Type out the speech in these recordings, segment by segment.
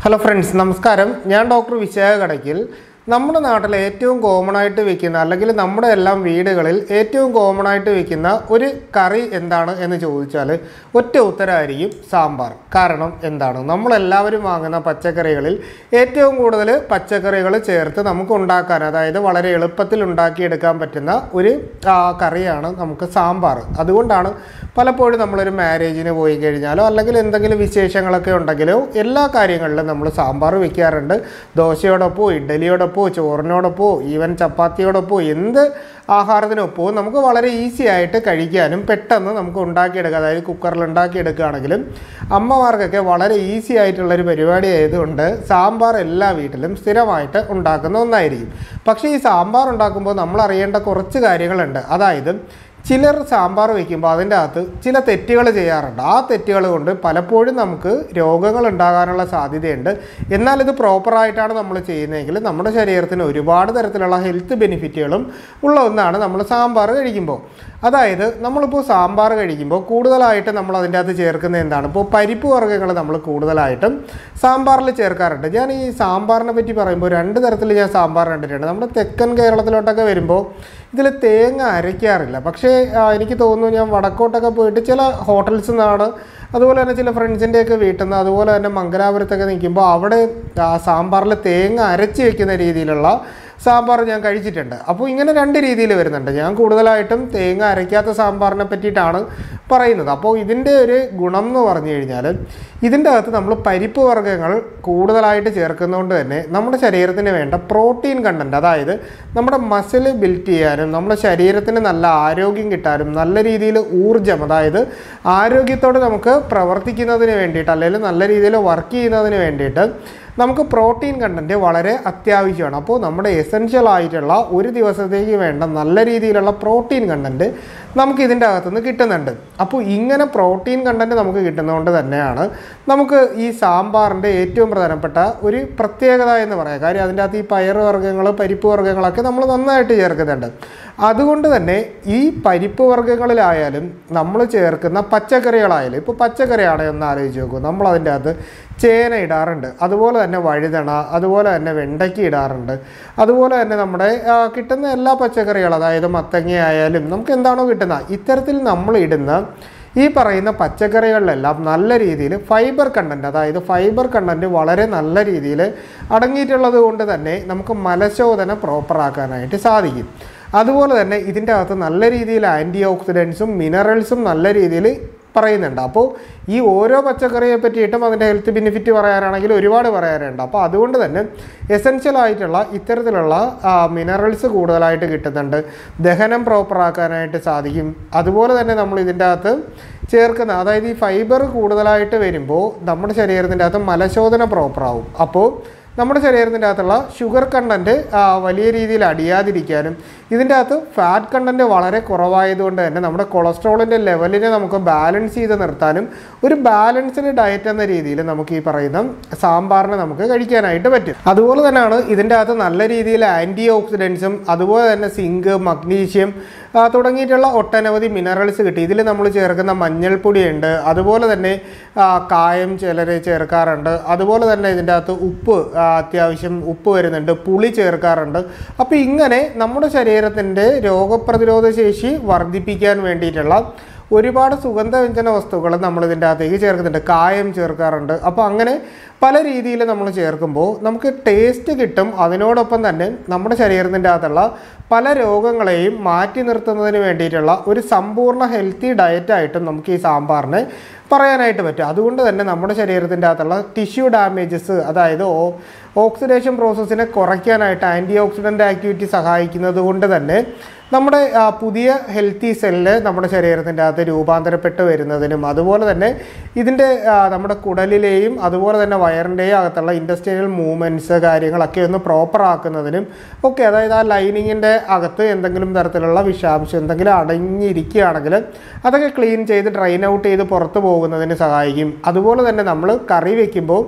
hello friends നമസ്കാരം ഞാൻ doctor Vishakha Kadakkal നമ്മുടെ നാട്ടിൽ ഏറ്റവും കോമൺ ആയിട്ട് വെക്കുന്ന അല്ലെങ്കിൽ നമ്മുടെ എല്ലാം വീടുകളിൽ ഏറ്റവും കോമൺ ആയിട്ട് വെക്കുന്ന ഒരു കറി എന്താണ് എന്ന് ചോദിച്ചാൽ ഒറ്റ ഉത്തരമായിരിക്കും സാമ്പാർ കാരണം എന്താണ് നമ്മളെല്ലാവരും വാങ്ങുന്ന പച്ചക്കറികളിൽ ഏറ്റവും കൂടുതൽ പച്ചക്കറികൾ ചേർത്ത് നമുക്ക് ഉണ്ടാക്കാൻ അതായത് വളരെ എളുപ്പത്തിൽ ഉണ്ടാക്കിയെടുക്കാൻ പറ്റുന്ന ഒരു ആ, കറിയാണ് നമുക്ക് സാമ്പാർ അതുകൊണ്ടാണ് പലപ്പോഴും നമ്മളൊരു മാരേജിന് പോയി കഴിഞ്ഞാലോ അല്ലെങ്കിൽ എന്തെങ്കിലും വിശേഷങ്ങളൊക്കെ ഉണ്ടെങ്കിലോ എല്ലാ കാര്യങ്ങളിലും നമ്മൾ സാമ്പാർ വെക്കാറുണ്ട് ദോശയോടൊപ്പമോ ഇഡ്ഡലിയോടൊപ്പമോ ചോറിനോടൊപ്പമോ ഈവൻ ചപ്പാത്തിയോടൊപ്പമോ എന്ത് ആഹാരത്തിനൊപ്പവും നമുക്ക് വളരെ ഈസി ആയിട്ട് കഴിക്കാനും പെട്ടെന്ന് നമുക്ക് ഉണ്ടാക്കിയെടുക്കാം അതായത് കുക്കറിൽ ഉണ്ടാക്കിയെടുക്കുകയാണെങ്കിലും അമ്മമാർക്കൊക്കെ വളരെ ഈസി ആയിട്ടുള്ളൊരു പരിപാടി ആയതുകൊണ്ട് സാമ്പാർ എല്ലാ വീട്ടിലും സ്ഥിരമായിട്ട് ഉണ്ടാക്കുന്ന ഒന്നായിരിക്കും പക്ഷേ ഈ സാമ്പാർ ഉണ്ടാക്കുമ്പോൾ നമ്മൾ അറിയേണ്ട കുറച്ച് കാര്യങ്ങളുണ്ട് അതായത് ചിലർ സാമ്പാർ വയ്ക്കുമ്പോൾ അതിൻ്റെ അകത്ത് ചില തെറ്റുകൾ ചെയ്യാറുണ്ട് ആ തെറ്റുകൾ കൊണ്ട് പലപ്പോഴും നമുക്ക് രോഗങ്ങൾ ഉണ്ടാകാനുള്ള സാധ്യതയുണ്ട് എന്നാൽ ഇത് പ്രോപ്പറായിട്ടാണ് നമ്മൾ ചെയ്യുന്നതെങ്കിൽ നമ്മുടെ ശരീരത്തിന് ഒരുപാട് തരത്തിലുള്ള ഹെൽത്ത് ബെനിഫിറ്റുകളും ഉള്ള ഒന്നാണ് നമ്മൾ സാമ്പാർ കഴിക്കുമ്പോൾ അതായത് നമ്മളിപ്പോൾ സാമ്പാർ കഴിക്കുമ്പോൾ കൂടുതലായിട്ട് നമ്മൾ അതിൻ്റെ അകത്ത് ചേർക്കുന്നത് എന്താണ് ഇപ്പോൾ പരിപ്പ് വർഗ്ഗങ്ങൾ നമ്മൾ കൂടുതലായിട്ടും സാമ്പാറിൽ ചേർക്കാറുണ്ട് ഞാൻ ഈ സാമ്പാറിനെ പറ്റി പറയുമ്പോൾ രണ്ട് തരത്തിൽ ഞാൻ സാമ്പാർ കണ്ടിട്ടുണ്ട് നമ്മുടെ തെക്കൻ കേരളത്തിലോട്ടൊക്കെ വരുമ്പോൾ ഇതിൽ തേങ്ങ അരയ്ക്കാറില്ല പക്ഷേ ആ, എനിക്ക് തോന്നുന്നു ഞാൻ വടക്കോട്ടൊക്കെ പോയിട്ട് ചില ഹോട്ടൽസിൽ നിന്നാണ് അതുപോലെ തന്നെ ചില ഫ്രണ്ട്സിൻ്റെയൊക്കെ വീട്ടിൽ നിന്ന് അതുപോലെ തന്നെ മംഗലാപുരത്തൊക്കെ നിൽക്കുമ്പോൾ അവിടെ ആ സാമ്പാറിൽ തേങ്ങ അരച്ച് വെക്കുന്ന രീതിയിലുള്ള സാമ്പാർ ഞാൻ കഴിച്ചിട്ടുണ്ട് അപ്പോൾ ഇങ്ങനെ രണ്ട് രീതിയിൽ വരുന്നുണ്ട് ഞാൻ കൂടുതലായിട്ടും തേങ്ങ അരയ്ക്കാത്ത സാമ്പാറിനെ പറ്റിയിട്ടാണ് പറയുന്നത് അപ്പോൾ ഇതിൻ്റെ ഒരു ഗുണം എന്ന് പറഞ്ഞു കഴിഞ്ഞാൽ ഇതിൻ്റെ അകത്ത് നമ്മൾ പരിപ്പ് വർഗ്ഗങ്ങൾ കൂടുതലായിട്ട് ചേർക്കുന്നതുകൊണ്ട് തന്നെ നമ്മുടെ ശരീരത്തിന് വേണ്ട പ്രോട്ടീൻ കണ്ടൻറ്റ് അതായത് നമ്മുടെ മസിൽ ബിൽറ്റ് ചെയ്യാനും നമ്മുടെ ശരീരത്തിന് നല്ല ആരോഗ്യം കിട്ടാനും നല്ല രീതിയിൽ ഊർജം അതായത് ആരോഗ്യത്തോടെ നമുക്ക് പ്രവർത്തിക്കുന്നതിന് വേണ്ടിയിട്ട് അല്ലെങ്കിൽ നല്ല രീതിയിൽ വർക്ക് ചെയ്യുന്നതിന് വേണ്ടിയിട്ട് നമുക്ക് പ്രോട്ടീൻ കണ്ടൻറ്റ് വളരെ അത്യാവശ്യമാണ് അപ്പോൾ നമ്മുടെ എസെൻഷ്യൽ ആയിട്ടുള്ള ഒരു ദിവസത്തേക്ക് വേണ്ട നല്ല രീതിയിലുള്ള പ്രോട്ടീൻ കണ്ടൻറ്റ് നമുക്ക് ഇതിൻ്റെ അകത്തുനിന്ന് കിട്ടുന്നുണ്ട് അപ്പോൾ ഇങ്ങനെ പ്രോട്ടീൻ കണ്ടൻറ്റ് നമുക്ക് കിട്ടുന്നതുകൊണ്ട് തന്നെയാണ് നമുക്ക് ഈ സാമ്പാറിൻ്റെ ഏറ്റവും പ്രധാനപ്പെട്ട ഒരു പ്രത്യേകത എന്ന് പറയാം കാര്യം അതിൻ്റെ അകത്ത് ഈ പയർ വർഗ്ഗങ്ങൾ പരിപ്പ് വർഗ്ഗങ്ങളൊക്കെ നമ്മൾ നന്നായിട്ട് ചേർക്കുന്നുണ്ട് അതുകൊണ്ട് തന്നെ ഈ പരിപ്പ് വർഗ്ഗങ്ങളിലായാലും നമ്മൾ ചേർക്കുന്ന പച്ചക്കറികളായാലും ഇപ്പോൾ പച്ചക്കറിയാണ് എന്ന് ആലോചിച്ച് നോക്കൂ നമ്മൾ അതിൻ്റെ അകത്ത് ചേന ഇടാറുണ്ട് അതുപോലെ തന്നെ വഴുതണ അതുപോലെ തന്നെ വെണ്ടയ്ക്ക ഇടാറുണ്ട് അതുപോലെ തന്നെ നമ്മുടെ ആ, കിട്ടുന്ന എല്ലാ പച്ചക്കറികളും അതായത് മത്തങ്ങ ആയാലും നമുക്ക് എന്താണോ കിട്ടുന്നത് ഇത്തരത്തിൽ നമ്മൾ ഇടുന്ന ഈ പറയുന്ന പച്ചക്കറികളിലെല്ലാം നല്ല രീതിയിൽ ഫൈബർ കണ്ടൻറ്റ് അതായത് ഫൈബർ കണ്ടൻറ്റ് വളരെ നല്ല രീതിയിൽ അടങ്ങിയിട്ടുള്ളത് കൊണ്ട് തന്നെ നമുക്ക് മലശോധന പ്രോപ്പറാക്കാനായിട്ട് സാധിക്കും അതുപോലെ തന്നെ ഇതിൻ്റെ അകത്ത് നല്ല രീതിയിൽ ആൻറ്റി ഓക്സിഡൻസും മിനറൽസും നല്ല രീതിയിൽ പറയുന്നുണ്ട് അപ്പോൾ ഈ ഓരോ പച്ചക്കറിയെ പറ്റിയിട്ടും അതിൻ്റെ ഹെൽത്ത് ബെനിഫിറ്റ് പറയാനാണെങ്കിൽ ഒരുപാട് പറയാനുണ്ട് അപ്പോൾ അതുകൊണ്ട് തന്നെ എസെൻഷ്യൽ ആയിട്ടുള്ള ഇത്തരത്തിലുള്ള മിനറൽസ് കൂടുതലായിട്ട് കിട്ടുന്നുണ്ട് ദഹനം പ്രോപ്പറാക്കാനായിട്ട് സാധിക്കും അതുപോലെ തന്നെ നമ്മൾ ഇതിൻ്റെ അകത്ത് ചേർക്കുന്ന അതായത് ഈ ഫൈബർ കൂടുതലായിട്ട് വരുമ്പോൾ നമ്മുടെ ശരീരത്തിൻ്റെ അകത്ത് മലശോധന പ്രോപ്പറാവും അപ്പോൾ നമ്മുടെ ശരീരത്തിൻ്റെ അകത്തുള്ള ഷുഗർ കണ്ടൻറ്റ് വലിയ രീതിയിൽ അടിയാതിരിക്കാനും ഇതിൻ്റെ അകത്ത് ഫാറ്റ് കണ്ടൻറ്റ് വളരെ കുറവായതുകൊണ്ട് തന്നെ നമ്മുടെ കൊളസ്ട്രോളിൻ്റെ ലെവലിനെ നമുക്ക് ബാലൻസ് ചെയ്ത് നിർത്താനും ഒരു ബാലൻസ്ഡ് ഡയറ്റ് എന്ന രീതിയിൽ നമുക്ക് ഈ പറയുന്ന സാമ്പാറിനെ നമുക്ക് കഴിക്കാനായിട്ട് പറ്റും അതുപോലെ തന്നെയാണ് ഇതിൻ്റെ അകത്ത് നല്ല രീതിയിൽ ആൻറ്റി ഓക്സിഡൻസും അതുപോലെ തന്നെ സിങ്ക് മഗ്നീഷ്യം ആ, തുടങ്ങിയിട്ടുള്ള ഒട്ടനവധി മിനറൽസ് കിട്ടി ഇതിൽ നമ്മൾ ചേർക്കുന്ന മഞ്ഞൾപ്പൊടിയുണ്ട് അതുപോലെ തന്നെ ആ, കായം ചിലർ ചേർക്കാറുണ്ട് അതുപോലെ തന്നെ ഇതിൻ്റെ അകത്ത് ഉപ്പ് ആ, അത്യാവശ്യം ഉപ്പ് വരുന്നുണ്ട് പുളി ചേർക്കാറുണ്ട് അപ്പോൾ ഇങ്ങനെ നമ്മുടെ ശരീരത്തിൻ്റെ രോഗപ്രതിരോധ ശേഷി വർദ്ധിപ്പിക്കാൻ വേണ്ടിയിട്ടുള്ള ഒരുപാട് സുഗന്ധവ്യഞ്ജന വസ്തുക്കൾ നമ്മൾ ഇതിൻ്റെ അകത്തേക്ക് ചേർക്കുന്നുണ്ട് കായം ചേർക്കാറുണ്ട് അപ്പോൾ അങ്ങനെ പല രീതിയിൽ നമ്മൾ ചേർക്കുമ്പോൾ നമുക്ക് ടേസ്റ്റ് കിട്ടും അതിനോടൊപ്പം തന്നെ നമ്മുടെ ശരീരത്തിൻ്റെ അകത്തുള്ള പല രോഗങ്ങളെയും മാറ്റി നിർത്തുന്നതിന് വേണ്ടിയിട്ടുള്ള ഒരു സമ്പൂർണ്ണ ഹെൽത്തി ഡയറ്റായിട്ടും നമുക്ക് ഈ സാമ്പാറിനെ പറയാനായിട്ട് പറ്റും അതുകൊണ്ട് തന്നെ നമ്മുടെ ശരീരത്തിൻ്റെ അകത്തുള്ള ടിഷ്യൂ ഡാമേജസ് അതായത് ഓ ഓക്സിഡേഷൻ പ്രോസസ്സിനെ കുറയ്ക്കാനായിട്ട് ആൻറ്റി ഓക്സിഡൻ്റ് ആക്ടിവിറ്റി സഹായിക്കുന്നത് കൊണ്ട് തന്നെ നമ്മുടെ ആ, പുതിയ ഹെൽത്തി സെല്ല് നമ്മുടെ ശരീരത്തിൻ്റെ അകത്ത് രൂപാന്തരപ്പെട്ട് വരുന്നതിനും അതുപോലെ തന്നെ ഇതിൻ്റെ ആ, നമ്മുടെ കുടലിലെയും അതുപോലെ തന്നെ വയറിൻ്റെയും അകത്തുള്ള ഇൻഡസ്ട്രിയൽ മൂവ്മെൻറ്റ്സ് കാര്യങ്ങളൊക്കെ ഒന്ന് പ്രോപ്പർ ആക്കുന്നതിനും ഒക്കെ അതായത് ആ ലൈനിങ്ങിൻ്റെ അകത്ത് എന്തെങ്കിലും തരത്തിലുള്ള വിഷാംശം എന്തെങ്കിലും അടങ്ങിയിരിക്കുകയാണെങ്കിൽ അതൊക്കെ ക്ലീൻ ചെയ്ത് ഡ്രൈൻ ഔട്ട് ചെയ്ത് പുറത്ത് പോകുന്നതിന് സഹായിക്കും അതുപോലെ തന്നെ നമ്മൾ കറി വെക്കുമ്പോൾ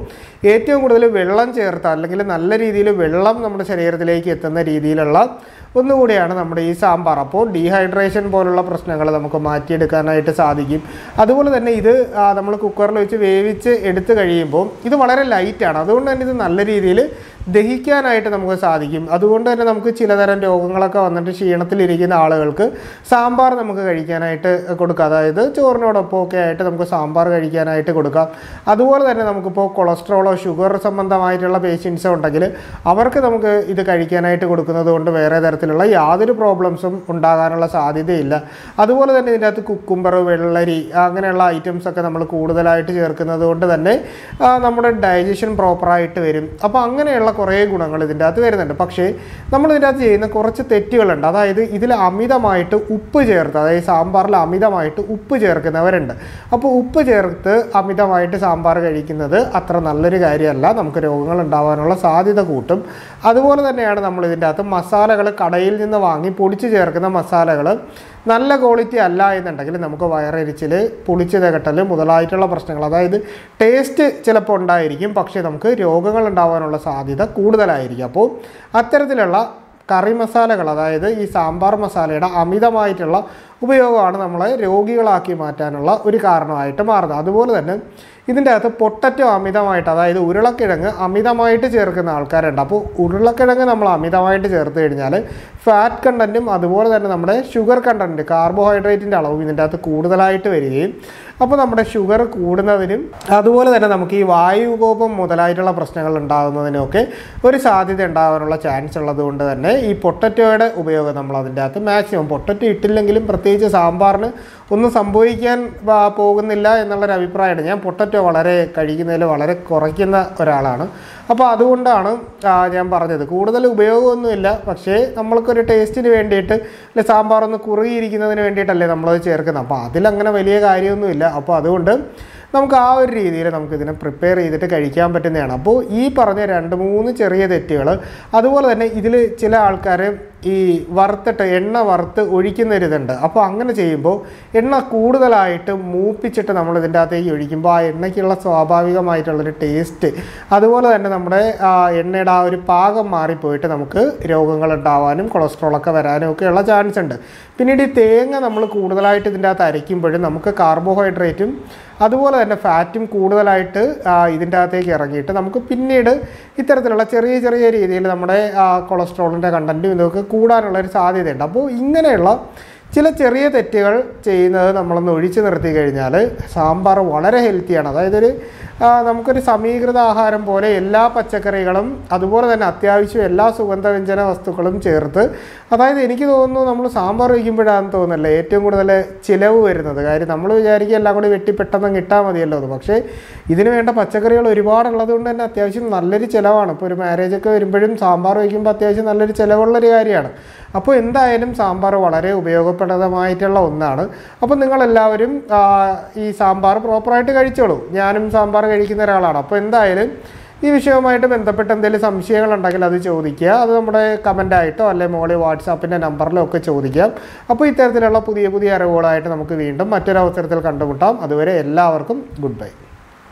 ഏറ്റവും കൂടുതൽ വെള്ളം ചേർത്ത അല്ലെങ്കിൽ നല്ല രീതിയിൽ വെള്ളം നമ്മുടെ ശരീരത്തിലേക്ക് എത്തുന്ന രീതിയിലുള്ള ഒന്നുകൂടിയാണ് നമ്മുടെ ഈ സാമ്പാർ അപ്പോൾ ഡീഹൈഡ്രേഷൻ പോലുള്ള പ്രശ്നങ്ങൾ നമുക്ക് മാറ്റിയെടുക്കാനായിട്ട് സാധിക്കും അതുപോലെ തന്നെ ഇത് നമ്മൾ കുക്കറിൽ വെച്ച് വേവിച്ച് എടുത്തു കഴിയുമ്പോൾ ഇത് വളരെ ലൈറ്റാണ് അതുകൊണ്ട് തന്നെ ഇത് നല്ല രീതിയിൽ ദഹിക്കാനായിട്ട് നമുക്ക് സാധിക്കും അതുകൊണ്ട് തന്നെ നമുക്ക് ചിലതരം രോഗങ്ങളൊക്കെ വന്നിട്ട് ക്ഷീണത്തിലിരിക്കുന്ന ആളുകൾക്ക് സാമ്പാർ നമുക്ക് കഴിക്കാനായിട്ട് കൊടുക്കാം അതായത് ചോറിനോടൊപ്പം ഒക്കെ ആയിട്ട് നമുക്ക് സാമ്പാർ കഴിക്കാനായിട്ട് കൊടുക്കാം അതുപോലെ തന്നെ നമുക്കിപ്പോൾ കൊളസ്ട്രോളോ ഷുഗർ സംബന്ധമായിട്ടുള്ള പേഷ്യൻസോ ഉണ്ടെങ്കിൽ അവർക്ക് നമുക്ക് ഇത് കഴിക്കാനായിട്ട് കൊടുക്കുന്നത് കൊണ്ട് വേറെ തരത്തിലുള്ള യാതൊരു പ്രോബ്ലംസും ഉണ്ടാകാനുള്ള സാധ്യതയില്ല അതുപോലെ തന്നെ ഇതിൻ്റെ അകത്ത് കുക്കുംബർ വെള്ളരി അങ്ങനെയുള്ള ഐറ്റംസ് ഒക്കെ നമ്മൾ കൂടുതലായിട്ട് ചേർക്കുന്നത് കൊണ്ട് തന്നെ ആ, നമ്മുടെ ഡൈജഷൻ പ്രോപ്പറായിട്ട് വരും അപ്പോൾ അങ്ങനെയുള്ള കുറേ ഗുണങ്ങൾ ഇതിൻ്റെ അകത്ത് വരുന്നുണ്ട് പക്ഷേ നമ്മൾ ഇതിൻ്റെ അകത്ത് ചെയ്യുന്ന കുറച്ച് തെറ്റുകളുണ്ട് അതായത് ഇതിൽ അമിതമായിട്ട് ഉപ്പ് ചേർത്ത് അതായത് സാമ്പാറിൽ അമിതമായിട്ട് ഉപ്പ് ചേർക്കുന്നവരുണ്ട് അപ്പോൾ ഉപ്പ് ചേർത്ത് അമിതമായിട്ട് സാമ്പാർ കഴിക്കുന്നത് അത്ര നല്ലൊരു കാര്യമല്ല നമുക്ക് രോഗങ്ങൾ ഉണ്ടാകാനുള്ള സാധ്യത കൂട്ടും അതുപോലെ തന്നെയാണ് നമ്മൾ ഇതിൻ്റെ അകത്ത് മസാലകൾ കടയിൽ നിന്ന് വാങ്ങി പൊടിച്ച് ചേർക്കുന്ന മസാലകൾ നല്ല ക്വാളിറ്റി അല്ല എന്നുണ്ടെങ്കിൽ നമുക്ക് വയറെരിച്ചിൽ പുളിച്ച് തകട്ടൽ മുതലായിട്ടുള്ള പ്രശ്നങ്ങൾ അതായത് ടേസ്റ്റ് ചിലപ്പോൾ ഉണ്ടായിരിക്കും പക്ഷേ നമുക്ക് രോഗങ്ങൾ ഉണ്ടാകാനുള്ള സാധ്യത കൂടുതലായിരിക്കും അപ്പോൾ അത്തരത്തിലുള്ള കറി മസാലകൾ അതായത് ഈ സാമ്പാർ മസാലയുടെ അമിതമായിട്ടുള്ള ഉപയോഗമാണ് നമ്മളെ രോഗികളാക്കി മാറ്റാനുള്ള ഒരു കാരണമായിട്ട് മാറുന്നത് അതുപോലെ തന്നെ ഇതിൻ്റെ അകത്ത് പൊട്ടറ്റോ അമിതമായിട്ട് അതായത് ഉരുളക്കിഴങ്ങ് അമിതമായിട്ട് ചേർക്കുന്ന ആൾക്കാരുണ്ട് അപ്പോൾ ഉരുളക്കിഴങ്ങ് നമ്മൾ അമിതമായിട്ട് ചേർത്ത് കഴിഞ്ഞാൽ ഫാറ്റ് കണ്ടൻറ്റും അതുപോലെ തന്നെ നമ്മുടെ ഷുഗർ കണ്ടൻറ്റ് കാർബോഹൈഡ്രേറ്റിൻ്റെ അളവും ഇതിൻ്റെ അകത്ത് കൂടുതലായിട്ട് വരികയും അപ്പോൾ നമ്മുടെ ഷുഗർ കൂടുന്നതിനും അതുപോലെ തന്നെ നമുക്ക് ഈ വായുകോപം മുതലായിട്ടുള്ള പ്രശ്നങ്ങൾ ഉണ്ടാകുന്നതിനൊക്കെ ഒരു സാധ്യത ഉണ്ടാകാനുള്ള ചാൻസ് ഉള്ളത് കൊണ്ട് തന്നെ ഈ പൊട്ടറ്റോയുടെ ഉപയോഗം നമ്മൾ അതിൻ്റെ അകത്ത് മാക്സിമം പൊട്ടറ്റോ ഇട്ടില്ലെങ്കിലും പ്രത്യേകിച്ച് സാമ്പാറിന് ഒന്നും സംഭവിക്കാൻ ആ, പോകുന്നില്ല എന്നുള്ളൊരു അഭിപ്രായമാണ് ഞാൻ പൊട്ടറ്റോ വളരെ കഴിക്കുന്നതിൽ വളരെ കുറയ്ക്കുന്ന ഒരാളാണ് അപ്പോൾ അതുകൊണ്ടാണ് ആ, ഞാൻ പറഞ്ഞത് കൂടുതൽ ഉപയോഗമൊന്നുമില്ല പക്ഷേ നമ്മൾക്കൊരു ടേസ്റ്റിന് വേണ്ടിയിട്ട് അല്ലെ സാമ്പാർ ഒന്ന് കുറുകിയിരിക്കുന്നതിന് വേണ്ടിയിട്ടല്ലേ നമ്മളത് ചേർക്കുന്നത് അപ്പോൾ അതിലങ്ങനെ വലിയ കാര്യമൊന്നുമില്ല അപ്പോൾ അതുകൊണ്ട് നമുക്ക് ആ ഒരു രീതിയിൽ നമുക്ക് ഇതിനെ പ്രിപ്പയർ ചെയ്തിട്ട് കഴിക്കാൻ പറ്റുന്നതാണ് അപ്പോൾ ഈ പറഞ്ഞ രണ്ട് മൂന്ന് ചെറിയ തെറ്റുകൾ അതുപോലെ തന്നെ ഇതിൽ ചില ആൾക്കാർ ഈ വറുത്തിട്ട് എണ്ണ വറുത്ത് ഒഴിക്കുന്നൊരിതുണ്ട് അപ്പോൾ അങ്ങനെ ചെയ്യുമ്പോൾ എണ്ണ കൂടുതലായിട്ട് മൂപ്പിച്ചിട്ട് നമ്മൾ ഇതിൻ്റെ അകത്തേക്ക് ഒഴിക്കുമ്പോൾ ആ എണ്ണയ്ക്കുള്ള സ്വാഭാവികമായിട്ടുള്ളൊരു ടേസ്റ്റ് അതുപോലെ തന്നെ നമ്മുടെ ആ എണ്ണയുടെ ആ ഒരു പാകം മാറിപ്പോയിട്ട് നമുക്ക് രോഗങ്ങൾ ഉണ്ടാവാനും കൊളസ്ട്രോളൊക്കെ വരാനും ഒക്കെയുള്ള ചാൻസ് ഉണ്ട് പിന്നീട് ഈ തേങ്ങ നമ്മൾ കൂടുതലായിട്ട് ഇതിൻ്റെ അകത്ത് അരയ്ക്കുമ്പോഴും നമുക്ക് കാർബോഹൈഡ്രേറ്റും അതുപോലെ തന്നെ ഫാറ്റും കൂടുതലായിട്ട് ആ, ഇതിൻ്റെ അകത്തേക്ക് ഇറങ്ങിയിട്ട് നമുക്ക് പിന്നീട് ഇത്തരത്തിലുള്ള ചെറിയ ചെറിയ രീതിയിൽ നമ്മുടെ കൊളസ്ട്രോളിൻ്റെ കണ്ടൻറ്റും ഇതൊക്കെ കൂടാനുള്ള ഒരു സാധ്യതയുണ്ട് അപ്പോൾ ഇങ്ങനെയുള്ള ചില ചെറിയ തെറ്റുകൾ ചെയ്യുന്നത് നമ്മളൊന്ന് ഒഴിച്ചു നിർത്തി കഴിഞ്ഞാൽ സാമ്പാർ വളരെ ഹെൽത്തിയാണ് അതായത് ഒരു ആ, നമുക്കൊരു സമീകൃത ആഹാരം പോലെ എല്ലാ പച്ചക്കറികളും അതുപോലെ തന്നെ അത്യാവശ്യം എല്ലാ സുഗന്ധവ്യഞ്ജന വസ്തുക്കളും ചേർത്ത് അതായത് എനിക്ക് തോന്നുന്നു നമ്മൾ സാമ്പാർ വയ്ക്കുമ്പോഴാണെന്ന് തോന്നുന്നില്ല ഏറ്റവും കൂടുതൽ ചിലവ് വരുന്നത് കാര്യം നമ്മൾ വിചാരിക്കുക എല്ലാം കൂടി വെട്ടി പെട്ടെന്ന് കിട്ടാൻ മതിയല്ലോ എന്ന് പക്ഷേ ഇതിന് വേണ്ട പച്ചക്കറികൾ ഒരുപാടുള്ളത് കൊണ്ട് തന്നെ അത്യാവശ്യം നല്ലൊരു ചിലവാണ് ഇപ്പോൾ ഒരു മാരേജ് ഒക്കെ വരുമ്പോഴും സാമ്പാർ വയ്ക്കുമ്പോൾ അത്യാവശ്യം നല്ലൊരു ചിലവുള്ളൊരു കാര്യമാണ് അപ്പോൾ എന്തായാലും സാമ്പാർ വളരെ ഉപയോഗപ്രദമായിട്ടുള്ള ഒന്നാണ് അപ്പോൾ നിങ്ങളെല്ലാവരും ആ, ഈ സാമ്പാർ പ്രോപ്പറായിട്ട് കഴിച്ചോളൂ ഞാനും സാമ്പാർ കഴിക്കുന്ന ഒരാളാണ് അപ്പോൾ എന്തായാലും ഈ വിഷയവുമായിട്ട് ബന്ധപ്പെട്ട് എന്തെങ്കിലും സംശയങ്ങളുണ്ടെങ്കിൽ അത് ചോദിക്കുക അത് നമ്മുടെ കമൻ്റായിട്ടോ അല്ലെങ്കിൽ മോളി വാട്സാപ്പിൻ്റെ നമ്പറിലോ ഒക്കെ ചോദിക്കാം അപ്പോൾ ഇത്തരത്തിലുള്ള പുതിയ പുതിയ അറിവുകളായിട്ട് നമുക്ക് വീണ്ടും മറ്റൊരു അവസരത്തിൽ കണ്ടുമുട്ടാം അതുവരെ എല്ലാവർക്കും ഗുഡ് ബൈ